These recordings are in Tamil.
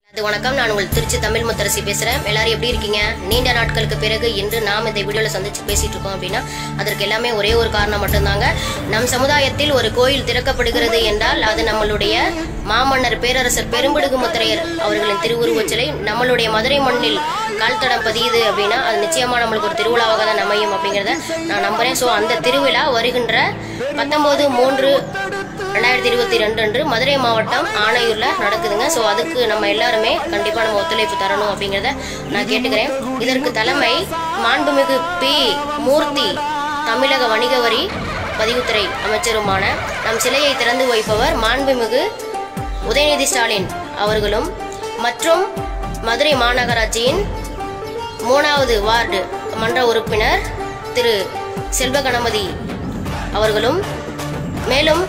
அது வணக்கம் நான் உங்கள் திருச்சி தமிழ் முத்தரசி பேசுறேன் எல்லாரும் எப்படி இருக்கீங்க நீண்ட நாட்களுக்கு பிறகு இன்று நாம் இந்த வீடியோல சந்திச்சு பேசிட்டு இருக்கோம் அப்படின்னா அதற்கு எல்லாமே ஒரே ஒரு காரணம் மட்டும்தாங்க நம் சமுதாயத்தில் ஒரு கோயில் திறக்கப்படுகிறது என்றால் அது நம்மளுடைய மாமன்னர் பேரரசர் பெரும்பிடுகு முத்திரையர் அவர்களின் திருவுருவச் சிலை நம்மளுடைய மதுரை மண்ணில் கால்தடம் பதியுது அப்படின்னா அது நிச்சயமா நம்மளுக்கு ஒரு திருவிழாவாக தான் அமையும் அப்படிங்கிறத நான் நம்புறேன் ஸோ அந்த திருவிழா வருகின்ற பத்தொன்பது மூன்று ரெண்டாயிரத்தி இருபத்தி ரெண்டு அன்று மதுரை மாவட்டம் ஆணையூர்ல நடக்குதுங்க ஸோ அதுக்கு நம்ம எல்லாருமே கண்டிப்பா நம்ம ஒத்துழைப்பு தரணும் அப்படிங்கிறத நான் கேட்டுக்கிறேன் இதற்கு தலைமை மாண்புமிகு பி மூர்த்தி தமிழக வணிக வரி பதிவுத்துறை அமைச்சருமான நம் சிலையை திறந்து வைப்பவர் மாண்புமிகு உதயநிதி ஸ்டாலின் அவர்களும் மற்றும் மதுரை மாநகராட்சியின் மூணாவது வார்டு மன்ற உறுப்பினர் திரு செல்வ கணபதி அவர்களும் மேலும்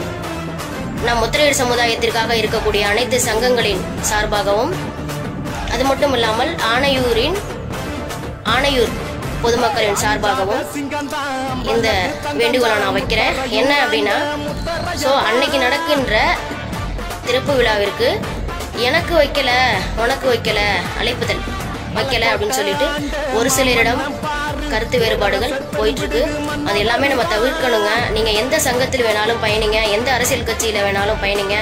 நம் முத்திரையர் சமுதாயத்திற்காக இருக்கக்கூடிய அனைத்து சங்கங்களின் சார்பாகவும் அது மட்டும் இல்லாமல் ஆணையூரின் ஆணையூர் பொதுமக்களின் சார்பாகவும் இந்த வேண்டுகோளை நான் வைக்கிறேன் என்ன அப்படின்னா ஸோ அன்னைக்கு நடக்கின்ற திறப்பு விழாவிற்கு எனக்கு வைக்கல உனக்கு வைக்கல அழைப்புதல் வைக்கல அப்படின்னு சொல்லிட்டு ஒரு சிலரிடம் கருத்து வேறுபாடுகள் போயிட்டு இருக்கு அது எல்லாமே நம்ம தவிர்க்கணுங்க நீங்க எந்த சங்கத்தில் வேணாலும் பயணிங்க எந்த அரசியல் கட்சியில வேணாலும் பயணிங்க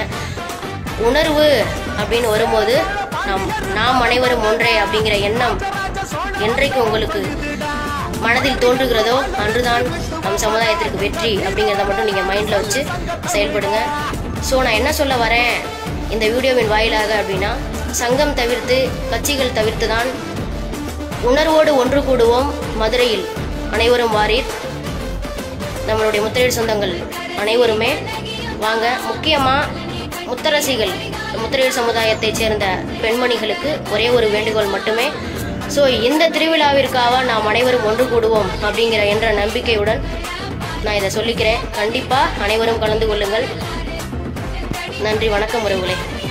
உணர்வு அப்படின்னு வரும்போது நாம் நாம் அனைவரும் ஒன்றே அப்படிங்கிற எண்ணம் என்றைக்கு உங்களுக்கு மனதில் தோன்றுகிறதோ அன்றுதான் நம் சமுதாயத்திற்கு வெற்றி அப்படிங்கிறத மட்டும் நீங்கள் மைண்டில் வச்சு செயல்படுங்க ஸோ நான் என்ன சொல்ல வரேன் இந்த வீடியோவின் வாயிலாக அப்படின்னா சங்கம் தவிர்த்து கட்சிகள் தவிர்த்து தான் உணர்வோடு ஒன்று கூடுவோம் மதுரையில் அனைவரும் வாரீர் நம்மளுடைய முத்திரையர் சொந்தங்கள் அனைவருமே வாங்க முக்கியமாக முத்தரசிகள் முத்திரையர் சமுதாயத்தைச் சேர்ந்த பெண்மணிகளுக்கு ஒரே ஒரு வேண்டுகோள் மட்டுமே ஸோ இந்த திருவிழாவிற்காக நாம் அனைவரும் ஒன்று கூடுவோம் அப்படிங்கிற என்ற நம்பிக்கையுடன் நான் இதை சொல்லிக்கிறேன் கண்டிப்பாக அனைவரும் கலந்து கொள்ளுங்கள் நன்றி வணக்கம் உறவுகளே